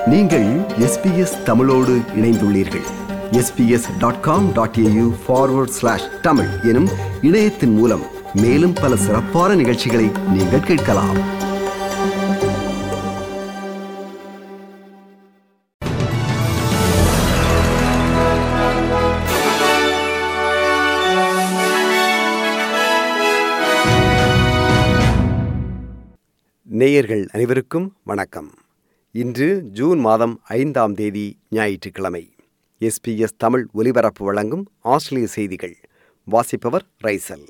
நீங்கள் எஸ்பிஎஸ் தமிழோடு இணைந்துள்ளீர்கள் SBS dot com dot AU forward slash Tamil எனும் இணையத்தின் மூலம் மேலும் பல சிறப்பான நிகழ்ச்சிகளை நீங்கள் கேட்கலாம் நேயர்கள் அனைவருக்கும் வணக்கம் இன்று ஜூன் மாதம் ஐந்தாம் தேதி ஞாயிற்றுக்கிழமை எஸ்பிஎஸ் தமிழ் ஒலிபரப்பு வழங்கும் ஆஸ்திரேலிய செய்திகள் வாசிப்பவர் ரைசல்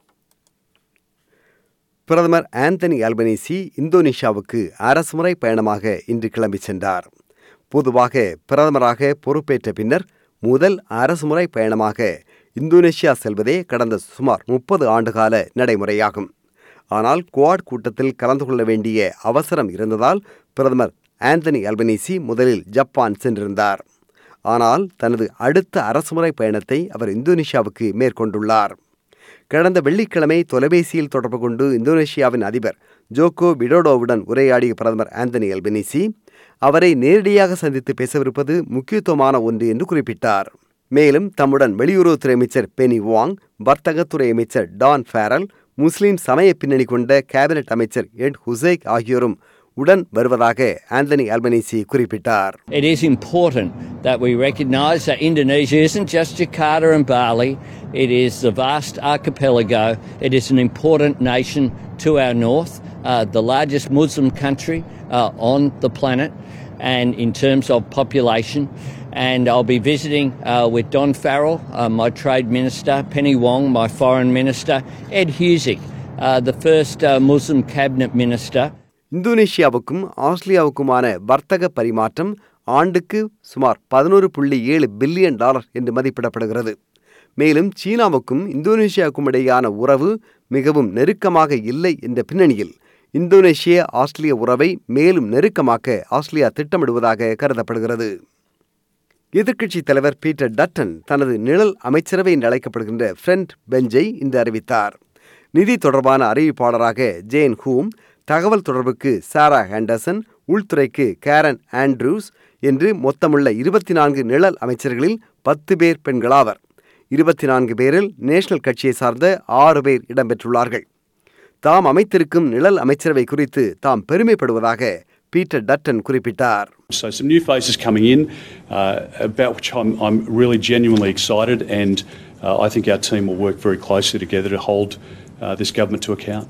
பிரதமர் ஆந்தனி அல்பனீசி இந்தோனேஷியாவுக்கு அரசுமுறை பயணமாக இன்று கிளம்பி சென்றார் பொதுவாக பிரதமராக பொறுப்பேற்ற பின்னர் முதல் அரசுமுறை பயணமாக இந்தோனேஷியா செல்வதே கடந்த சுமார் முப்பது ஆண்டுகால நடைமுறையாகும் ஆனால் குவாட் கூட்டத்தில் கலந்து கொள்ள வேண்டிய அவசரம் இருந்ததால் பிரதமர் ஆந்தனி அல்பனீசி முதலில் ஜப்பான் சென்றிருந்தார் ஆனால் தனது அடுத்த அரசுமுறை பயணத்தை அவர் இந்தோனேஷியாவுக்கு மேற்கொண்டுள்ளார் கடந்த வெள்ளிக்கிழமை தொலைபேசியில் தொடர்பு கொண்டு இந்தோனேஷியாவின் அதிபர் ஜோகோ விடோடோவுடன் உரையாடிய பிரதமர் ஆந்தனி அல்பனீசி அவரை நேரடியாக சந்தித்து பேசவிருப்பது முக்கியத்துவமான ஒன்று என்று குறிப்பிட்டார் மேலும் தம்முடன் வெளியுறவுத்துறை அமைச்சர் பெனி வாங் வர்த்தகத்துறை அமைச்சர் டான் ஃபேரல் முஸ்லிம் சமய பின்னணி கொண்ட கேபினெட் அமைச்சர் எட் ஹுசைக் ஆகியோரும் உடன் வருவதாக ஆந்தனி அல்பனீசி குறிப்பிட்டார் It is important that we recognise that Indonesia isn't just Jakarta and Bali, it is the vast archipelago. It is an important nation to our north, uh, the largest Muslim country uh, on the planet, and in terms of population. And I'll be visiting uh, with Don Farrell, uh, my trade minister, Penny Wong, my foreign minister, Ed Husick, uh, the first uh, Muslim cabinet minister. இந்தோனேஷியாவுக்கும் ஆஸ்திரேலியாவுக்குமான வர்த்தக பரிமாற்றம் ஆண்டுக்கு சுமார் பதினோரு புள்ளி ஏழு billion dollar என்று மதிப்பிடப்படுகிறது மேலும் சீனாவுக்கும் இந்தோனேஷியாவுக்கும் இடையான உறவு மிகவும் நெருக்கமாக இல்லை என்ற பின்னணியில் இந்தோனேஷிய ஆஸ்திரேலிய உறவை மேலும் நெருக்கமாக்க ஆஸ்திரேலியா திட்டமிடுவதாக கருதப்படுகிறது எதிர்க்கட்சித் தலைவர் பீட்டர் டட்டன் தனது நிழல் அமைச்சரவை என்று அழைக்கப்படுகின்ற ஃப்ரெண்ட் பெஞ்சை இன்று அறிவித்தார் நிதி தொடர்பான அறிவிப்பாளராக ஜேன் ஹூம் தகவல் தொடர்புக்கு சாரா ஹேண்டர்சன் உள்துறைக்கு கேரன் ஆண்ட்ரூஸ் என்று மொத்தமுள்ள இருபத்தி நான்கு நிழல் அமைச்சர்களில் பத்து பேர் பெண்களாவர் இருபத்தி நான்கு பேரில் நேஷனல் கட்சியை சார்ந்த ஆறு பேர் இடம்பெற்றுள்ளார்கள் தாம் அமைத்திருக்கும் நிழல் அமைச்சரவை குறித்து தாம் பெருமைப்படுவதாக பீட்டர் டட்டன் குறிப்பிட்டார் So some new faces coming in, uh, about which I'm, I'm really genuinely excited, and uh, I think our team will work very closely together to hold uh, this government to account.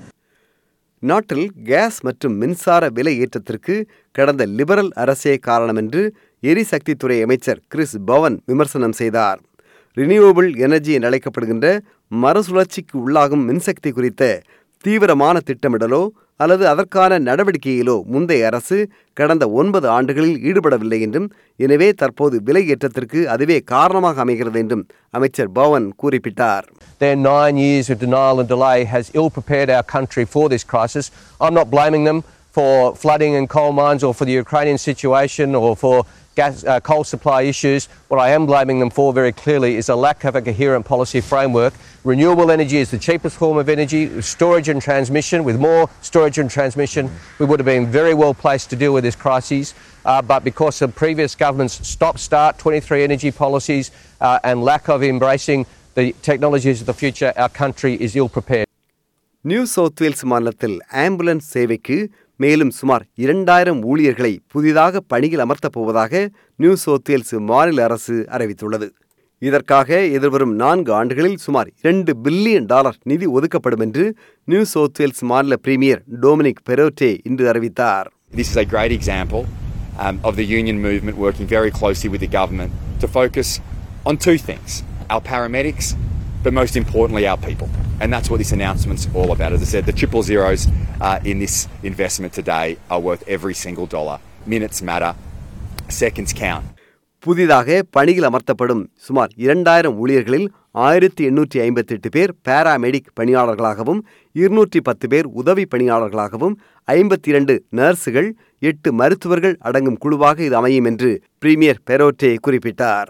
நாட்டில் gas மற்றும் மின்சார விலை ஏற்றத்திற்கு கடந்த liberal அரசே காரணம் என்று எரிசக்தித்துறை அமைச்சர் Chris Pawan விமர்சனம் செய்தார் ரினியூவபிள் எனர்ஜி என அழைக்கப்படுகின்ற மறுசுழற்சிக்கு உள்ளாகும் மின்சக்தி குறித்த தீவிரமான திட்டமிடலோ அல்லது அதற்கான நடவடிக்கையிலோ முந்தைய அரசு கடந்த ஒன்பது ஆண்டுகளில் ஈடுபடவில்லை என்றும் எனவே தற்போது விலை ஏற்றத்திற்கு அதுவே காரணமாக அமைகிறது என்றும் அமைச்சர் பவன் குறிப்பிட்டார் Their nine years of denial and delay has ill prepared our country for this crisis. I'm not blaming them for flooding in coal mines or for the Ukrainian situation or for gas, uh, coal supply issues. What I am blaming them for very clearly is a lack of a coherent policy framework. Renewable energy is the cheapest form of energy. Storage and transmission, with more storage and transmission, we would have been very well placed to deal with this crisis. Uh, but because of previous governments' stop start 23 energy policies uh, and lack of embracing the technologies of the future, our country is ill prepared. New South Wales மாநிலத்தில் ambulance சேவைக்கு மேலும் சுமார் இரண்டாயிரம் ஊழியர்களை புதிதாக பணியில் அமர்த்தப் போவதாக new South Wales மாநில அரசு அறிவித்துள்ளது இதற்காக எதிர்வரும் நான்கு ஆண்டுகளில் சுமார் இரண்டு பில்லியன் டாலர் நிதி ஒதுக்கப்படும் என்று நியூ சவுத் வேல்ஸ் மாநில பிரீமியர் டொமினிக் பெரோட்டே இன்று அறிவித்தார் This is a great example um, of the union movement working very closely with the government to focus on two things our paramedics, but most importantly, our people. And that's what this announcement's all about. As I said, the triple zeros uh, in this investment today are worth every single dollar. Minutes matter, seconds count. புதிதாக பணியில் அமர்த்தப்படும் சுமார் இரண்டாயிரம் ஊழியர்களில் ஆயிரத்தி எண்ணூற்றி ஐம்பத்தி எட்டு பேர் paramedic பணியாளர்களாகவும் இருநூற்றி பத்து பேர் உதவி பணியாளர்களாகவும் ஐம்பத்தி இரண்டு நர்ஸுகள் எட்டு மருத்துவர்கள் அடங்கும் குழுவாக இது அமையும் என்று பிரீமியர் பெரோட்டே குறிப்பிட்டார்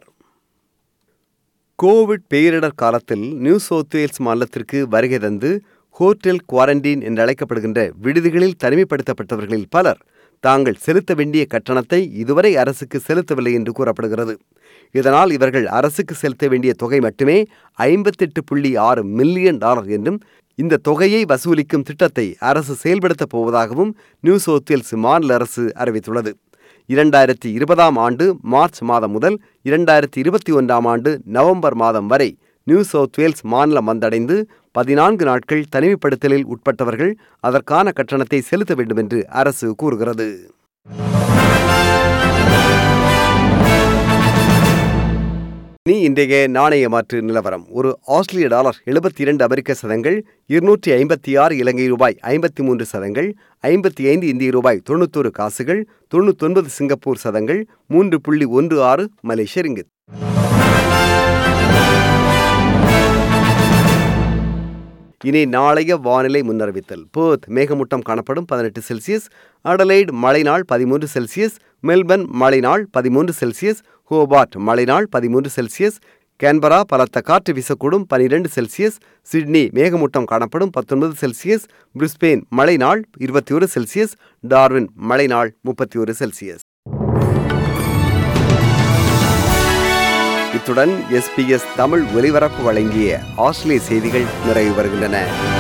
கோவிட் பேரிடர் காலத்தில் நியூ சவுத் வேல்ஸ் மாநிலத்திற்கு வருகை தந்து ஹோட்டல் குவாரண்டீன் என்று அழைக்கப்படுகின்ற விடுதிகளில் தனிமைப்படுத்தப்பட்டவர்களில் பலர் தாங்கள் செலுத்த வேண்டிய கட்டணத்தை இதுவரை அரசுக்கு செலுத்தவில்லை என்று கூறப்படுகிறது இதனால் இவர்கள் அரசுக்கு செலுத்த வேண்டிய தொகை மட்டுமே ஐம்பத்தெட்டு புள்ளி ஆறு மில்லியன் டாலர் என்றும் இந்த தொகையை வசூலிக்கும் திட்டத்தை அரசு செயல்படுத்தப் போவதாகவும் நியூ சவுத் வேல்ஸ் மாநில அரசு அறிவித்துள்ளது இரண்டாயிரத்தி இருபதாம் ஆண்டு மார்ச் மாதம் முதல் இரண்டாயிரத்தி இருபத்தி ஒன்றாம் ஆண்டு நவம்பர் மாதம் வரை நியூ சவுத் வேல்ஸ் மாநிலம் வந்தடைந்து பதினான்கு நாட்கள் தனிமைப்படுத்தலில் உட்பட்டவர்கள் அதற்கான கட்டணத்தை செலுத்த வேண்டும் என்று அரசு கூறுகிறது இனி இன்றைய நாணய மாற்று நிலவரம் ஒரு ஆஸ்திரேலிய டாலர் எழுபத்தி இரண்டு அமெரிக்க சதங்கள் இருநூற்றி ஐம்பத்தி ஆறு இலங்கை ரூபாய் ஐம்பத்தி மூன்று சதங்கள் ஐம்பத்தி ஐந்து இந்திய ரூபாய் தொண்ணூத்தோரு காசுகள் தொண்ணூத்தொன்பது சிங்கப்பூர் சதங்கள் மூன்று புள்ளி ஒன்று ஆறு மலேசிய ரிங்கித் இனி நாளைய வானிலை முன்னறிவித்தல் பேர்த் மேகமூட்டம் காணப்படும் பதினெட்டு செல்சியஸ் அடலைட் மழைநாள் பதிமூன்று செல்சியஸ் மெல்பர்ன் மழைநாள் பதிமூன்று செல்சியஸ் ஹோபார்ட் மழைநாள் பதிமூன்று செல்சியஸ் கேன்பரா பலத்த காற்று வீசக்கூடும் பனிரெண்டு செல்சியஸ் சிட்னி மேகமூட்டம் காணப்படும் பத்தொன்பது செல்சியஸ் பிரிஸ்பெயின் மழைநாள் இருபத்தி ஒரு செல்சியஸ் டார்வின் மழைநாள் முப்பத்தி ஒரு செல்சியஸ் இத்துடன் எஸ்பிஎஸ் தமிழ் ஒலிபரப்பு வழங்கிய ஆஸ்திரேலிய செய்திகள் நிறைவு வருகின்றன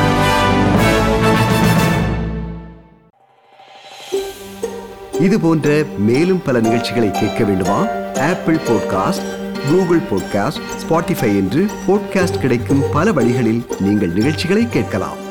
இது போன்ற மேலும் பல நிகழ்ச்சிகளை கேட்க வேண்டுமா Apple podcast Google podcast Spotify என்று பாட்காஸ்ட் கிடைக்கும் பல வழிகளில் நீங்கள் நிகழ்ச்சிகளை கேட்கலாம்